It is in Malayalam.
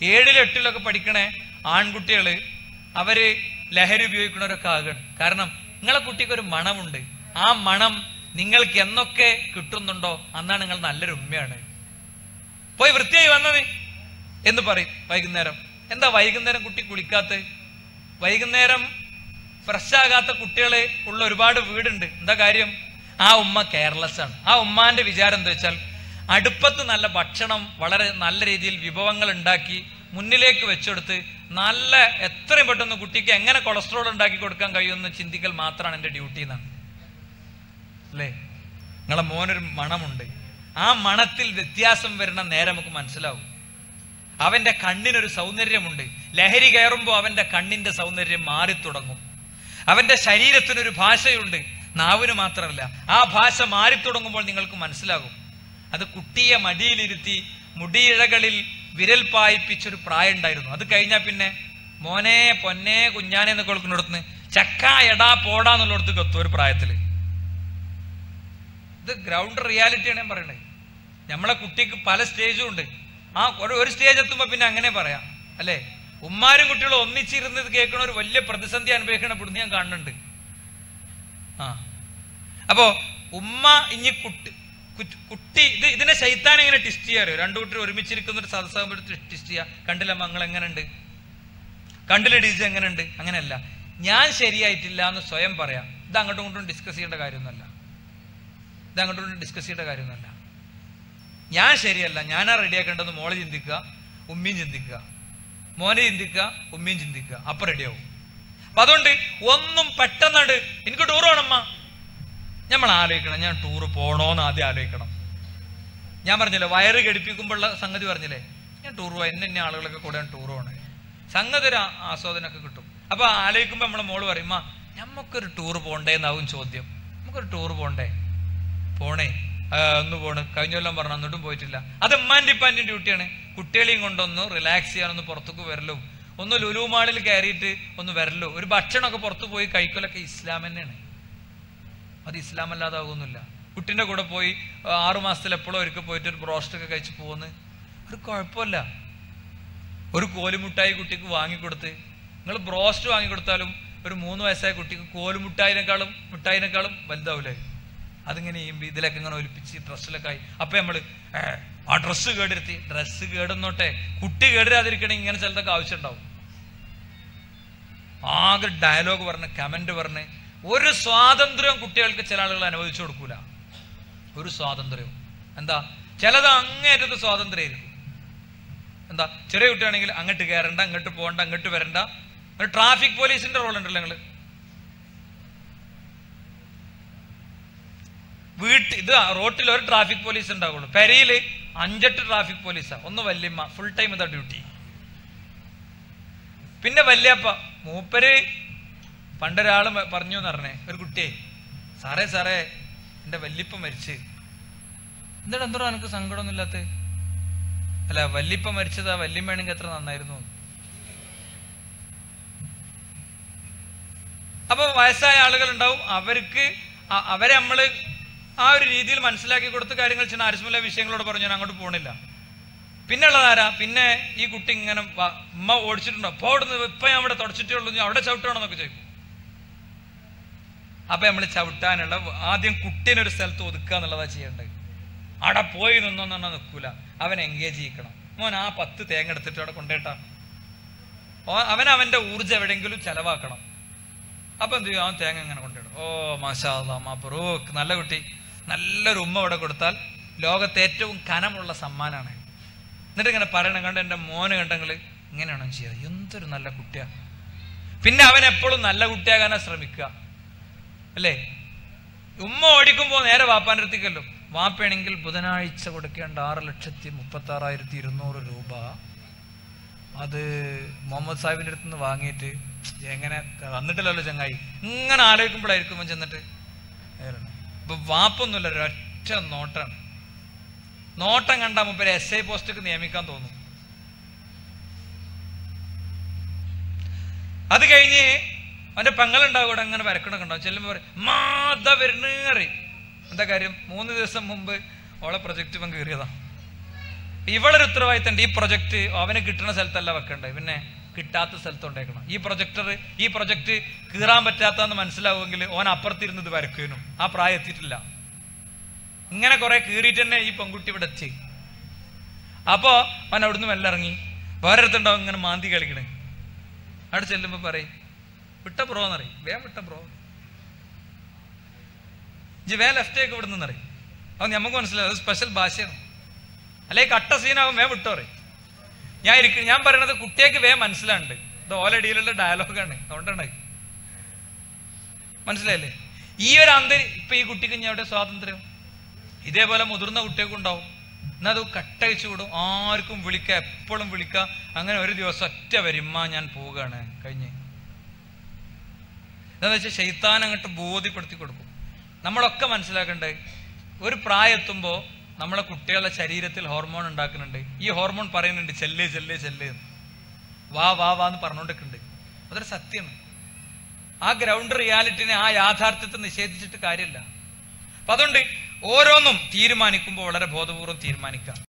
ഏഴിലും എട്ടിലൊക്കെ പഠിക്കണേ ആൺകുട്ടികള് അവര് ലഹരി ഉപയോഗിക്കുന്നവരൊക്കെ ആകണം കാരണം നിങ്ങളെ കുട്ടിക്ക് ഒരു മണമുണ്ട് ആ മണം നിങ്ങൾക്ക് എന്നൊക്കെ കിട്ടുന്നുണ്ടോ അന്നാണ് നിങ്ങൾ നല്ലൊരു ഉമ്മയാണ് പോയി വൃത്തിയായി വന്നത് എന്ന് പറയും വൈകുന്നേരം എന്താ വൈകുന്നേരം കുട്ടി കുളിക്കാത്ത വൈകുന്നേരം ഫ്രഷ് ആകാത്ത കുട്ടികളെ ഉള്ള ഒരുപാട് വീടുണ്ട് എന്താ കാര്യം ആ ഉമ്മ കെയർലെസ് ആണ് ആ ഉമ്മാന്റെ വിചാരം എന്താ വെച്ചാൽ അടുപ്പത്ത് നല്ല ഭക്ഷണം വളരെ നല്ല രീതിയിൽ വിഭവങ്ങൾ ഉണ്ടാക്കി മുന്നിലേക്ക് വെച്ചെടുത്ത് നല്ല എത്രയും പെട്ടെന്ന് കുട്ടിക്ക് എങ്ങനെ കൊളസ്ട്രോൾ ഉണ്ടാക്കി കൊടുക്കാൻ കഴിയുമെന്ന് ചിന്തിക്കൽ മാത്രമാണ് എൻ്റെ ഡ്യൂട്ടി എന്നാണ് അല്ലേ നിങ്ങളെ മോനൊരു മണമുണ്ട് ആ മണത്തിൽ വ്യത്യാസം വരുന്ന നേരം നമുക്ക് മനസ്സിലാവും അവന്റെ കണ്ണിനൊരു സൗന്ദര്യമുണ്ട് ലഹരി കയറുമ്പോൾ അവന്റെ കണ്ണിന്റെ സൗന്ദര്യം മാറി തുടങ്ങും അവന്റെ ശരീരത്തിനൊരു ഭാഷയുണ്ട് നാവിന് മാത്രമല്ല ആ ഭാഷ മാറി തുടങ്ങുമ്പോൾ നിങ്ങൾക്ക് മനസ്സിലാകും അത് കുട്ടിയെ മടിയിലിരുത്തി മുടിയിഴകളിൽ വിരൽ പായിപ്പിച്ചൊരു പ്രായം ഉണ്ടായിരുന്നു അത് കഴിഞ്ഞാൽ പിന്നെ മോനെ പൊന്നെ കുഞ്ഞാനെ എന്നൊക്കെ കൊടുക്കുന്നിടത്തുനിന്ന് ചക്ക എടാ പോടാ എന്നുള്ളിടത്ത് എത്തും ഒരു പ്രായത്തില് ഇത് ഗ്രൗണ്ട് റിയാലിറ്റിയാണ് ഞാൻ പറയണത് നമ്മളെ കുട്ടിക്ക് പല സ്റ്റേജും ഉണ്ട് ആ ഒരു ഒരു സ്റ്റേജ് എത്തുമ്പോ പിന്നെ അങ്ങനെ പറയാം അല്ലേ ഉമ്മാരും കുട്ടികളും ഒന്നിച്ചിരുന്നത് കേൾക്കണ ഒരു വലിയ പ്രതിസന്ധി അനുഭവിക്കണ ഇവിടുന്ന് ഞാൻ കാണുന്നുണ്ട് ആ അപ്പോ ഉമ്മ ഇനി കുട്ടി കുറ്റ്- കുട്ടി ഇത് ഇതിനെ ശൈത്താൻ എങ്ങനെ ടിസ്റ്റ് ചെയ്യാറോ രണ്ടു കൂട്ടർ ഒരുമിച്ചിരിക്കുന്ന ഒരു സദസ്സാകുമ്പോൾ ടിസ്റ്റ് ചെയ്യാ കണ്ടില്ല മങ്ങൾ എങ്ങനെയുണ്ട് കണ്ടില്ല ഡീജ് എങ്ങനെയുണ്ട് അങ്ങനെയല്ല ഞാൻ ശരിയായിട്ടില്ല എന്ന് സ്വയം പറയാം ഇത് അങ്ങോട്ടും ഇങ്ങോട്ടും ഡിസ്കസ് ചെയ്യേണ്ട കാര്യമൊന്നുമല്ല ഇത് അങ്ങോട്ടും ഇങ്ങോട്ടും ഡിസ്കസ് ചെയ്യേണ്ട കാര്യമൊന്നുമല്ല ഞാൻ ശരിയല്ല ഞാനാ റെഡിയാക്കേണ്ടത് മോളെ ചിന്തിക്കുക ഉമ്മയും ചിന്തിക്കുക മോനെ ചിന്തിക്കുക ഉമ്മയും ചിന്തിക്കുക അപ്പൊ റെഡിയാവും അപ്പൊ അതുകൊണ്ട് ഒന്നും പെട്ടെന്നാണ്ട് എനിക്ക് ടൂർ വേണമ്മ നമ്മൾ ആലോചിക്കണം ഞാൻ ടൂർ പോണോന്ന് ആദ്യം ആലോചിക്കണം ഞാൻ പറഞ്ഞില്ലേ വയറ് ഘടിപ്പിക്കുമ്പോഴുള്ള സംഗതി പറഞ്ഞില്ലേ ഞാൻ ടൂർ പോവാ എന്നെ എന്നെ ആളുകളൊക്കെ കൂടെ ഞാൻ ടൂർ പോണേ സംഗതി ഒരു ആ- ആസ്വാദനമൊക്കെ കിട്ടും അപ്പൊ ആലോചിക്കുമ്പോ നമ്മളെ മോള് പറയും "ഉമ്മ, ഞമ്മക്കൊരു ടൂർ പോണ്ടേ എന്നാവും ചോദ്യം നമുക്കൊരു ടൂർ പോണ്ടേ പോണേ ആ, ഒന്ന് പോണ് കഴിഞ്ഞ കൊല്ലം പറഞ്ഞു എന്നിട്ടും പോയിട്ടില്ല അത് ഉമ്മാൻ്റെ ഇപ്പാൻ്റെ ഡ്യൂട്ടിയാണ് കുട്ടികളെയും കൊണ്ടൊന്ന് റിലാക്സ് ചെയ്യാൻ ഒന്ന് പുറത്തേക്ക് വരലും ഒന്ന് ലുലു മാളിൽ കയറിയിട്ട് ഒന്ന് വരലോ ഒരു ഭക്ഷണമൊക്കെ പുറത്ത് പോയി കഴിക്കലൊക്കെ ഇസ്ലാം തന്നെയാണ് അത് ഇസ്ലാം അല്ലാതാകുന്നില്ല കുട്ടിന്റെ കൂടെ പോയി ആ, ആറു മാസത്തിൽ എപ്പോഴും ഒരിക്കൽ പോയിട്ട് ഒരു ബ്രോസ്റ്റ് ഒക്കെ കഴിച്ച് പോകുന്നു ഒരു കുഴപ്പമില്ല ഒരു കോലുമുട്ടായി കുട്ടിക്ക് വാങ്ങിക്കൊടുത്ത് നിങ്ങൾ ബ്രോസ്റ്റ് വാങ്ങിക്കൊടുത്താലും ഒരു മൂന്ന് വയസ്സായ കുട്ടിക്ക് കോലുമുട്ടായിനേക്കാളും മിഠായിനേക്കാളും വലുതാവില്ലേ അതിങ്ങനെ ചെയ്യുമ്പോൾ ഇതിലൊക്കെ ഇങ്ങനെ ഒലിപ്പിച്ച് ഡ്രസ്സിലൊക്കെ ആയി അപ്പൊ നമ്മള് ഏ, ആ ഡ്രസ്സ് കേടെടുത്തി ഡ്രസ്സ് കേടുന്നോട്ടെ കുട്ടി കേടിരാതിരിക്കണമെങ്കിൽ ഇങ്ങനെ ചിലതൊക്കെ ആവശ്യം ഉണ്ടാവും ആകെ ഡയലോഗ് പറഞ്ഞ് കമന്റ് പറഞ്ഞ് ഒരു സ്വാതന്ത്ര്യവും കുട്ടികൾക്ക് ചില ആളുകൾ അനുവദിച്ചു കൊടുക്കൂല ഒരു സ്വാതന്ത്ര്യവും എന്താ ചിലത് അങ്ങേറ്റത്ത് സ്വാതന്ത്ര്യമായിരിക്കും എന്താ ചെറിയ കുട്ടിയാണെങ്കിൽ അങ്ങോട്ട് കയറണ്ട അങ്ങോട്ട് പോകണ്ട അങ്ങോട്ട് വരണ്ട ഒരു ട്രാഫിക് പോലീസിന്റെ റോൾ ഉണ്ടല്ലോ നിങ്ങള് വീട്ടിൽ ഇത് റോട്ടിൽ ഒരു ട്രാഫിക് പോലീസ് ഉണ്ടാവുള്ളൂ പെരയില് അഞ്ചെട്ട് ട്രാഫിക് പോലീസാ ഒന്ന് വല്യമ്മ ഫുൾ ടൈം ഇതാ ഡ്യൂട്ടി പിന്നെ വല്യപ്പ മൂപ്പര് പണ്ടൊരാള് മ- പറഞ്ഞു എന്ന് പറഞ്ഞേ ഒരു കുട്ടിയെ സാറേ സാറേ എന്റെ വല്യപ്പ മരിച്ച് എന്താണ് എന്തോ എനിക്ക് സങ്കടമൊന്നും ഇല്ലാത്ത അല്ല വല്യപ്പ മരിച്ചതാ വല്യമ്മയാണെങ്കിൽ എത്ര നന്നായിരുന്നു അപ്പൊ വയസ്സായ ആളുകൾ ഉണ്ടാവും അവർക്ക് അ- അവരെ നമ്മള് ആ ഒരു രീതിയിൽ മനസ്സിലാക്കി കൊടുത്ത കാര്യങ്ങൾ ചെയ്യുന്ന ആരിസ്മുല്ല വിഷയങ്ങളോട് പറഞ്ഞു ഞാൻ അങ്ങോട്ട് പോണില്ല പിന്നെ ഉള്ളതാരാ പിന്നെ ഈ കുട്ടി ഇങ്ങനെ വ- ഉമ്മ ഓടിച്ചിട്ടുണ്ടോ അപ്പൊ അവിടുന്ന് ഇപ്പൊ ഞാൻ അവിടെ തുടച്ചിട്ടേ ഉള്ളൂ ഞാൻ അവിടെ ചവിട്ടണമെന്നൊക്കെ ചോദിക്കും അപ്പൊ നമ്മൾ ചവിട്ടാനുള്ള ആദ്യം കുട്ടീനെ ഒരു സ്ഥലത്ത് ഒതുക്കുക എന്നുള്ളതാ ചെയ്യേണ്ടത് അവിടെ പോയി നിന്നൊന്നും പറഞ്ഞാൽ നിൽക്കൂല അവൻ എൻഗേജ് ചെയ്യിക്കണം മോൻ ആ പത്ത് തേങ്ങ എടുത്തിട്ട് അവിടെ കൊണ്ടേട്ടാ ഓ- അവൻ അവന്റെ ഊർജ്ജം എവിടെയെങ്കിലും ചെലവാക്കണം അപ്പൊ എന്ത് ചെയ്യും അവൻ തേങ്ങ ഇങ്ങനെ കൊണ്ടിടും ഓ മാഷാ മബ്രൂക്ക് നല്ല കുട്ടി നല്ലൊരു ഉമ്മ ഇവിടെ കൊടുത്താൽ ലോകത്തെ ഏറ്റവും കനമുള്ള സമ്മാനാണ് എന്നിട്ട് ഇങ്ങനെ പറയണം കണ്ട് എൻ്റെ മോന് കണ്ടെങ്കിൽ ഇങ്ങനെയാണോ ചെയ്യുക എന്തൊരു നല്ല കുട്ടിയാ പിന്നെ അവൻ എപ്പോഴും നല്ല കുട്ടിയാകാനാ ശ്രമിക്കുക അല്ലേ ഉമ്മ ഓടിക്കുമ്പോൾ നേരെ വാപ്പാൻ്റെ അടുത്തേക്കല്ലോ വാപ്പയാണെങ്കിൽ ബുധനാഴ്ച കൊടുക്കേണ്ട ആറ് ലക്ഷത്തി മുപ്പത്തി ആറായിരത്തി ഇരുന്നൂറ് രൂപ അത് മുഹമ്മദ് സാഹിബിന്റെ അടുത്ത് നിന്ന് വാങ്ങിയിട്ട് എങ്ങനെ വന്നിട്ടില്ലല്ലോ ചങ്ങായി ഇങ്ങനെ ആലോചിക്കുമ്പോഴായിരിക്കും ഇവൻ ചെന്നിട്ട് ഏറണം. ഇപ്പൊ വാപ്പൊന്നുമില്ല ഒരൊറ്റ നോട്ടാണ് നോട്ടം കണ്ട മുപ്പര് എസ് ഐ പോസ്റ്റൊക്കെ നിയമിക്കാൻ തോന്നും അത് കഴിഞ്ഞ് അവന്റെ പെങ്ങളുണ്ടാവും ഇവിടെ അങ്ങനെ വരക്കണൊക്കെ ഉണ്ടാവും ചെല്ലുമ്പോ പറയും മാത വരുന്നേറി എന്താ കാര്യം മൂന്ന് ദിവസം മുമ്പ് ഓളെ പ്രൊജക്ട് ഇവൻ കയറിയതാ ഇവളൊരു ഉത്തരവാദിത്തമുണ്ട് ഈ പ്രൊജക്ട് അവന് കിട്ടുന്ന സ്ഥലത്തല്ല വെക്കണ്ടേ പിന്നെ കിട്ടാത്ത സ്ഥലത്ത് കൊണ്ടേക്കണം ഈ പ്രൊജക്ടർ ഈ പ്രൊജക്ട് കീറാൻ പറ്റാത്തതെന്ന് മനസ്സിലാവുമെങ്കിൽ ഓൻ അപ്പുറത്തിരുന്നത് വരക്കേനും ആ പ്രായം എത്തിയിട്ടില്ല ഇങ്ങനെ കുറെ കീറിയിട്ട് തന്നെ ഈ പെൺകുട്ടി ഇവിടെ എത്തി അപ്പോ അവൻ അവിടുന്ന് മെല്ലെ ഇറങ്ങി വേറെ അടുത്തുണ്ടാവും ഇങ്ങനെ മാന്തി കളിക്കണേ അവിടെ ചെല്ലുമ്പോ പറയും വിട്ട ബ്രോ എന്നറിയും വേഗം വിട്ട ബ്രോ ഇജ്ജ് വേ ലെഫ്റ്റേക്ക് ഇവിടെ നിന്നറിയും അത് നമുക്ക് മനസ്സിലാവും അത് സ്പെഷ്യൽ ഭാഷയാണ് അല്ലെ കട്ട സീനാവും വേ വിട്ടോ പറയും ഞാൻ ഇരിക്കും ഞാൻ പറയണത് കുട്ടിയേക്ക് വേ മനസ്സിലാണ്ട് ഇത് ഓലടിയിലുള്ള ഡയലോഗാണ് അതുകൊണ്ടാണ് മനസ്സിലായില്ലേ ഈ ഒരു അന്തരി ഇപ്പൊ ഈ കുട്ടിക്ക് ഞാൻ അവിടെ സ്വാതന്ത്ര്യം ഇതേപോലെ മുതിർന്ന കുട്ടികൾക്കും ഉണ്ടാവും എന്നാൽ അത് കട്ടയച്ചു വിടും ആർക്കും വിളിക്കുക എപ്പോഴും വിളിക്കുക അങ്ങനെ ഒരു ദിവസം ഒറ്റ വരുമ്മ ഞാൻ പോവുകയാണ് കഴിഞ്ഞ് എന്താന്ന് വെച്ചാൽ ഷെയ്ത്താൻ അങ്ങോട്ട് ബോധ്യപ്പെടുത്തി കൊടുക്കും നമ്മളൊക്കെ മനസ്സിലാക്കണ്ടേ ഒരു പ്രായത്തുമ്പോൾ നമ്മളെ കുട്ടികളുടെ ശരീരത്തിൽ ഹോർമോൺ ഉണ്ടാക്കുന്നുണ്ട് ഈ ഹോർമോൺ പറയുന്നുണ്ട് ചെല്ലേ ചെല്ലേ ചെല്ലേ എന്ന്. വാ വാ വാ എന്ന് പറഞ്ഞുകൊണ്ടിരിക്കുന്നുണ്ട് അതൊരു സത്യമാണ് ആ ഗ്രൗണ്ട് റിയാലിറ്റിനെ ആ യാഥാർത്ഥ്യത്തെ നിഷേധിച്ചിട്ട് കാര്യമില്ല അപ്പൊ അതുകൊണ്ട് ഓരോന്നും തീരുമാനിക്കുമ്പോൾ വളരെ ബോധപൂർവം തീരുമാനിക്കാം